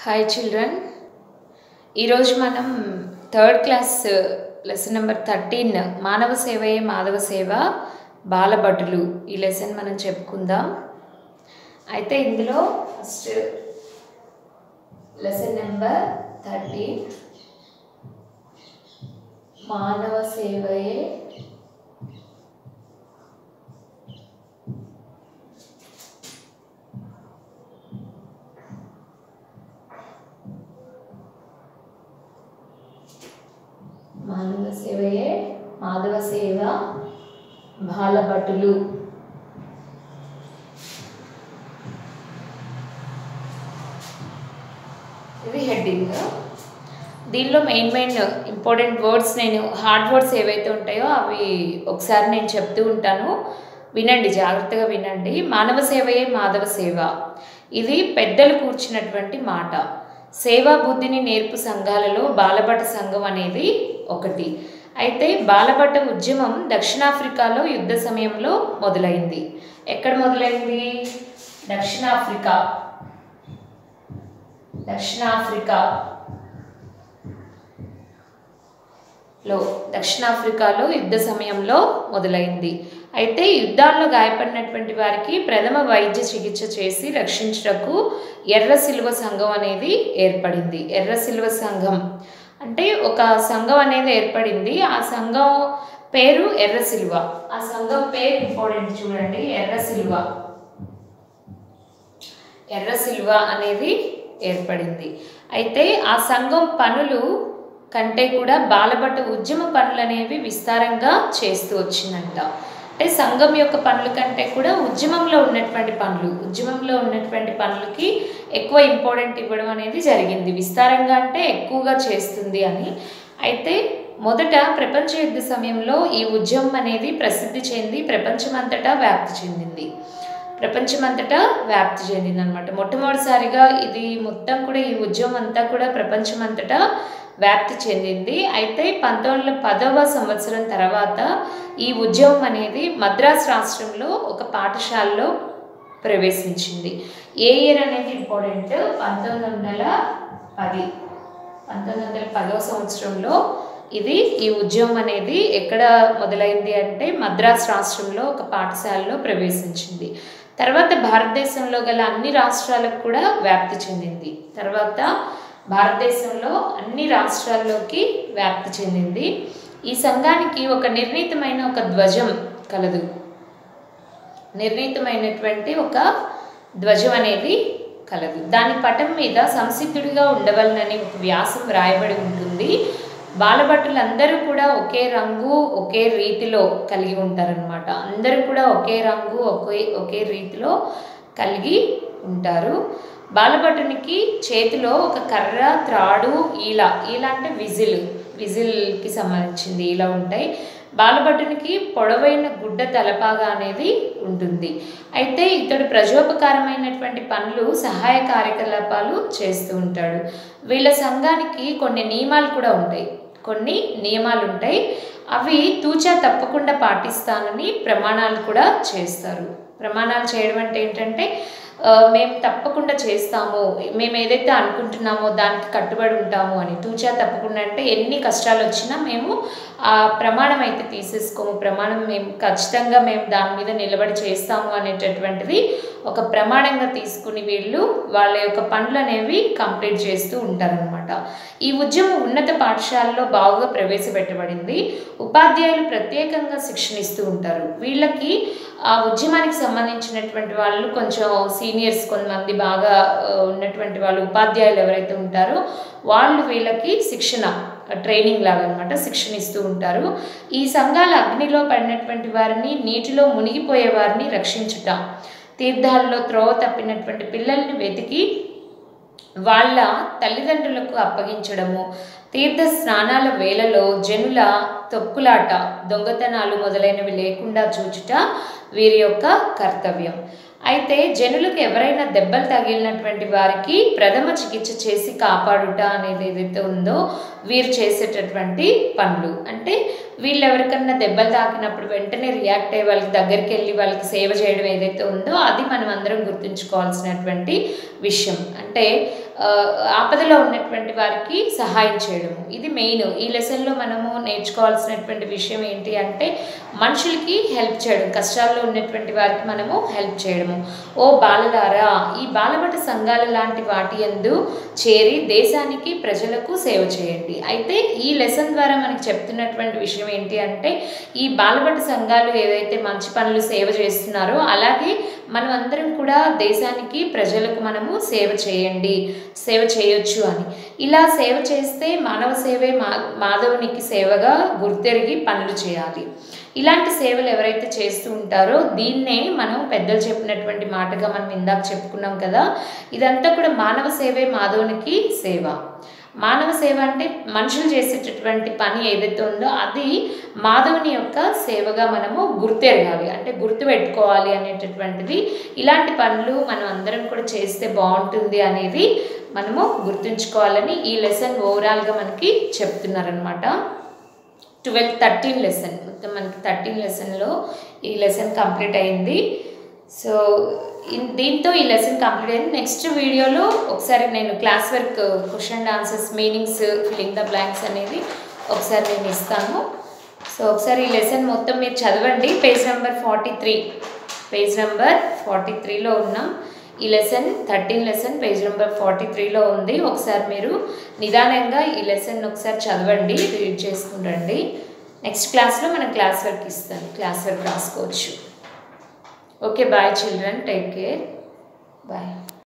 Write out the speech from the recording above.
hi children ఈరోజు మనం third class lesson number thirteen మానవ సేవయే మాధవ సేవ బాలభటులు ఈ లెసన్ మనం చెప్పుకుందాం అయితే ఇందులో ఫస్ట్ లెసన్ నెంబర్ థర్టీన్ మానవ సేవయే మానవ సేవయే మాధవ సేవ బాలభటులు ఇది హెడ్డింగ్ దీనిలో మెయిన్ మెయిన్ ఇంపార్టెంట్ వర్డ్స్ నేను హార్డ్ వర్డ్స్ ఏవైతే ఉంటాయో అవి ఒకసారి నేను చెప్తూ ఉంటాను వినండి జాగ్రత్తగా వినండి మానవ సేవయే మాధవ సేవ ఇది పెద్దలు కూర్చున్నటువంటి మాట సేవా బుద్ధిని నేర్పు సంఘాలలో బాలభట సంఘం అనేది ఒకటి అయితే బాలభట ఉద్యమం దక్షిణాఫ్రికాలో యుద్ధ సమయంలో మొదలైంది ఎక్కడ మొదలైంది దక్షిణాఫ్రికా దక్షిణాఫ్రికా లో దక్షిణాఫ్రికాలో యుద్ధ సమయంలో మొదలైంది అయితే యుద్ధాల్లో గాయపడినటువంటి వారికి ప్రథమ వైద్య చికిత్స చేసి రక్షించుటకు ఎర్ర సిల్వ సంఘం అనేది ఏర్పడింది ఎర్ర సిల్వ సంఘం అంటే ఒక సంఘం అనేది ఏర్పడింది ఆ సంఘం పేరు ఎర్ర సిల్వ ఆ సంఘం పేరు ఇంపార్టెంట్ చూడండి ఎర్ర సిల్వ ఎర్ర సిల్వ అనేది ఏర్పడింది అయితే ఆ సంఘం పనులు కంటే కూడా బాలబట్ట ఉద్యమ పనులు అనేవి విస్తారంగా చేస్తూ వచ్చిందంట అంటే సంఘం యొక్క పనుల కంటే కూడా ఉద్యమంలో ఉన్నటువంటి పనులు ఉద్యమంలో ఉన్నటువంటి పనులకి ఎక్కువ ఇంపార్టెంట్ ఇవ్వడం అనేది జరిగింది విస్తారంగా అంటే ఎక్కువగా చేస్తుంది అని అయితే మొదట ప్రపంచ యుద్ధ సమయంలో ఈ ఉద్యమం అనేది ప్రసిద్ధి చెంది ప్రపంచమంతటా వ్యాప్తి చెందింది ప్రపంచమంతటా వ్యాప్తి చెందింది అనమాట మొట్టమొదటిసారిగా ఇది మొత్తం కూడా ఈ ఉద్యమం అంతా కూడా ప్రపంచమంతటా వ్యాప్తి చెందింది అయితే పంతొమ్మిది వందల పదవ సంవత్సరం తర్వాత ఈ ఉద్యమం అనేది మద్రాస్ రాష్ట్రంలో ఒక పాఠశాలలో ప్రవేశించింది ఏ ఇయర్ అనేది ఇంపార్టెంట్ పంతొమ్మిది వందల పది పంతొమ్మిది వందల పదవ సంవత్సరంలో ఇది ఈ ఉద్యమం అనేది ఎక్కడ మొదలైంది అంటే మద్రాస్ రాష్ట్రంలో ఒక పాఠశాలలో ప్రవేశించింది తర్వాత భారతదేశంలో గల అన్ని రాష్ట్రాలకు కూడా వ్యాప్తి చెందింది తర్వాత భారతదేశంలో అన్ని రాష్ట్రాల్లోకి వ్యాప్తి చెందింది ఈ సంఘానికి ఒక నిర్ణీతమైన ఒక ధ్వజం కలదు నిర్ణీతమైనటువంటి ఒక ధ్వజం అనేది కలదు దాని పటం మీద సంసిద్ధుడిగా ఉండవలనని ఒక వ్యాసం రాయబడి ఉంటుంది బాలభట్టులందరూ కూడా ఒకే రంగు ఒకే రీతిలో కలిగి ఉంటారనమాట అందరూ కూడా ఒకే రంగు ఒకే ఒకే రీతిలో కలిగి ఉంటారు బాలభటునికి చేతిలో ఒక కర్ర త్రాడు ఈల ఈల అంటే విజిల్ విజిల్కి సంబంధించింది ఇలా ఉంటాయి బాలభటునికి పొడవైన గుడ్డ తలపాగా అనేది ఉంటుంది అయితే ఇతడు ప్రజోపకారమైనటువంటి పనులు సహాయ కార్యకలాపాలు చేస్తూ ఉంటాడు వీళ్ళ సంఘానికి కొన్ని నియమాలు కూడా ఉంటాయి కొన్ని నియమాలు ఉంటాయి అవి తూచా తప్పకుండా పాటిస్తానని ప్రమాణాలు కూడా చేస్తారు ప్రమాణాలు చేయడం అంటే ఏంటంటే మేము తప్పకుండా చేస్తాము మేము ఏదైతే అనుకుంటున్నామో దానికి కట్టుబడి ఉంటాము అని తూచా తప్పకుండా అంటే ఎన్ని కష్టాలు వచ్చినా మేము ఆ ప్రమాణం అయితే తీసేసుకోము ప్రమాణం మేము ఖచ్చితంగా మేము దాని మీద నిలబడి చేస్తాము అనేటటువంటిది ఒక ప్రమాణంగా తీసుకుని వీళ్ళు వాళ్ళ యొక్క పనులు అనేవి కంప్లీట్ చేస్తూ ఉంటారనమాట ఈ ఉద్యమం ఉన్నత పాఠశాలలో బాగా ప్రవేశపెట్టబడింది ఉపాధ్యాయులు ప్రత్యేకంగా శిక్షణ ఇస్తూ ఉంటారు వీళ్ళకి ఆ ఉద్యమానికి సంబంధించినటువంటి వాళ్ళు కొంచెం సీనియర్స్ కొంతమంది బాగా ఉన్నటువంటి వాళ్ళు ఉపాధ్యాయులు ఎవరైతే ఉంటారో వాళ్ళు వీళ్ళకి శిక్షణ ట్రైనింగ్ లాగా అనమాట శిక్షణ ఇస్తూ ఉంటారు ఈ సంఘాల అగ్నిలో పడినటువంటి వారిని నీటిలో మునిగిపోయే వారిని రక్షించుట తీర్థాల్లో త్రోవ తప్పినటువంటి పిల్లల్ని వెతికి వాళ్ళ తల్లిదండ్రులకు అప్పగించడము తీర్థ స్నానాల వేళలో జనుల తొక్కులాట దొంగతనాలు మొదలైనవి లేకుండా చూచుట వీరి యొక్క కర్తవ్యం అయితే జనులకు ఎవరైనా దెబ్బలు తగిలినటువంటి వారికి ప్రథమ చికిత్స చేసి కాపాడుట అనేది ఏదైతే ఉందో వీరు చేసేటటువంటి పనులు అంటే వీళ్ళు ఎవరికన్నా దెబ్బలు తాకినప్పుడు వెంటనే రియాక్ట్ అయ్యి వాళ్ళకి దగ్గరికి వెళ్ళి వాళ్ళకి సేవ చేయడం ఏదైతే ఉందో అది మనం అందరం గుర్తుంచుకోవాల్సినటువంటి విషయం అంటే ఆ, ఆపదలో ఉన్నటువంటి వారికి సహాయం చేయడము ఇది మెయిన్ ఈ లెసన్లో మనము నేర్చుకోవాల్సినటువంటి విషయం ఏంటి అంటే మనుషులకి హెల్ప్ చేయడం కష్టాల్లో ఉన్నటువంటి వారికి మనము హెల్ప్ చేయడము ఓ బాలలారా ఈ బాలబట సంఘాల లాంటి వాటి యందు చేరి దేశానికి ప్రజలకు సేవ చేయండి అయితే ఈ లెసన్ ద్వారా మనకి చెప్తున్నటువంటి విషయం ఏంటి అంటే ఈ బాలబట సంఘాలు ఏదైతే మంచి పనులు సేవ చేస్తున్నారో అలాగే మనం అందరం కూడా దేశానికి ప్రజలకు మనము సేవ చేయండి సేవ చేయొచ్చు అని ఇలా సేవ చేస్తే మానవ సేవే మా మాధవునికి సేవగా గుర్తెరిగి పనులు చేయాలి ఇలాంటి సేవలు ఎవరైతే చేస్తూ ఉంటారో దీన్నే మనం పెద్దలు చెప్పినటువంటి మాటగా మనం ఇందాక చెప్పుకున్నాం కదా ఇదంతా కూడా మానవ సేవే మాధవునికి సేవ మానవ సేవ అంటే మనుషులు చేసేటటువంటి పని ఏదైతే ఉందో అది మాధవుని యొక్క సేవగా మనము గుర్తెరగాలి అంటే గుర్తు పెట్టుకోవాలి అనేటటువంటిది ఇలాంటి పనులు మనం అందరం కూడా చేస్తే బాగుంటుంది అనేది మనము గుర్తుంచుకోవాలని ఈ లెసన్ ఓవరాల్గా మనకి చెప్తున్నారనమాట ట్వెల్వ్ థర్టీన్ లెసన్ మొత్తం మనకి థర్టీన్ లెసన్లో ఈ లెసన్ కంప్లీట్ అయింది సో ఇన్- దీంతో ఈ లెసన్ కంప్లీట్ అయింది నెక్స్ట్ వీడియోలో ఒకసారి నేను class work question and answers meanings filling the blanks అనేది ఒకసారి నేను ఇస్తాను సో ఒకసారి ఈ లెసన్ మొత్తం మీరు చదవండి page number forty three page number forty త్రీలో ఉన్నాం ఈ lesson thirteen lesson page number forty త్రీలో ఉంది ఒకసారి మీరు నిదానంగా ఈ లెసన్ ఒకసారి చదవండి రీడ్ చేసుకుంటండి నెక్స్ట్ క్లాస్లో మనం క్లాస్ వర్క్ ఇస్తాను క్లాస్ వర్క్ రాసుకోవచ్చు okay bye children take care bye